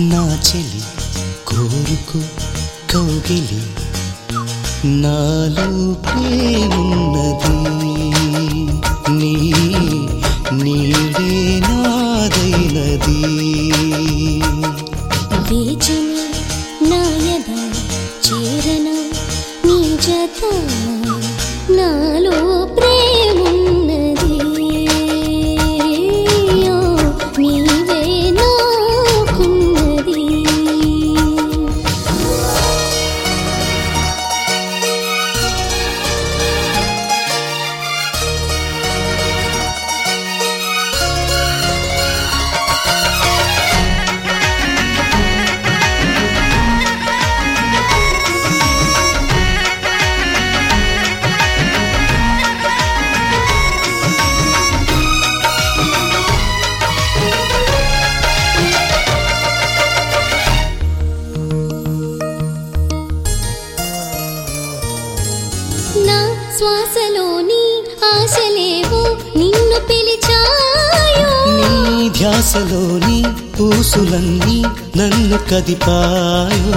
నా చెలి కోరుకు కౌగిలి నాలో ప్రేమున్నది నీ నీడే నాదైనది వేచిని నాయద చేరన నీ జత నాలో ప్రేమున్నది ఓ, నీవే నాకున్నది నా శ్వాసలోని ఆశలేవో నిన్ను పిలిచాయో నీ ధ్యాసలోని పూసులన్నీ నన్ను కదిపాయో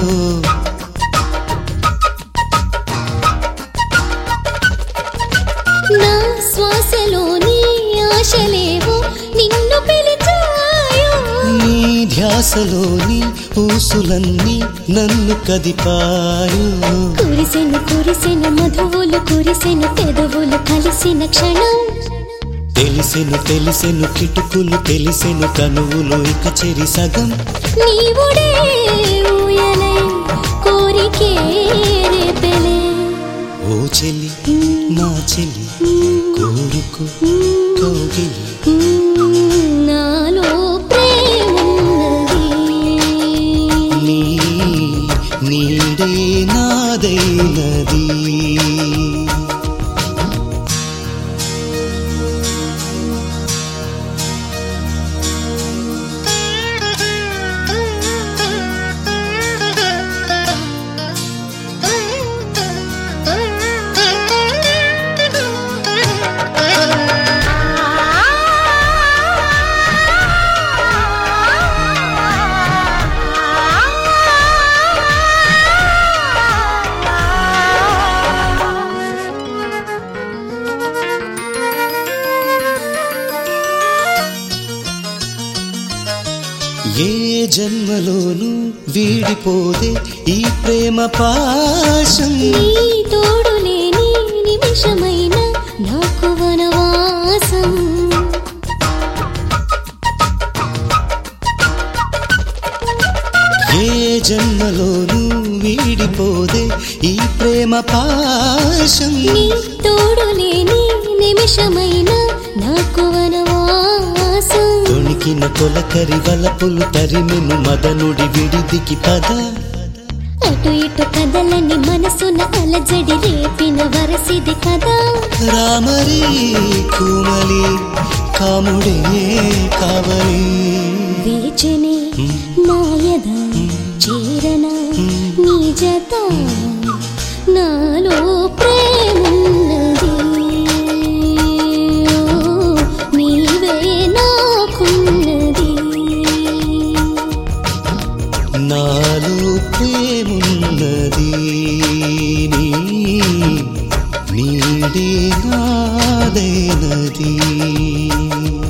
నా శ్వాసలోని ఆశలేవో నిన్ను పిలిచాయో నీ ధ్యాసలోని పూసులన్నీ నన్ను కదిపాయో కురిసెను కురిసెను మధువులు కురిసెను పెదవులు కలిసిన క్షణం తెలిసెను తెలిసెను కిటుకులు తెలిసెను కనువులు ఇక చెరి సగం నీవుడే ఊయలై కోరికే రేపెలే ఓ చెలి నా చెలి కోరుకు కౌగిలి నాలో ప్రేమున్నది నీ నీడే నాదైనది ఏ జన్మలోనూ వీడిపోదే ఈ ప్రేమ పాశం నీ తోడు లేని నిమిషమైన నాకు వనవాసం ఏ జన్మలోనూ వీడిపోదే ఈ ప్రేమ పాశం నీ తోడు లేని నిమిషమైన నాకు వనవాసం తొణికిన తొలకరి వలపులు తరిమెను మదనుడి విడిదికి పద అటు ఇటు కదలని మనసున అలజడి రేపిన వరసిది కదా రామరి కుమలి కాముడే కావలి వేచనే నాయద చేరన నీ జత నాలో ప్రేమున్నది ఓ, నీవే నాకున్నది నాలో ప్రేమున్నది నీ నీడే నాదైనది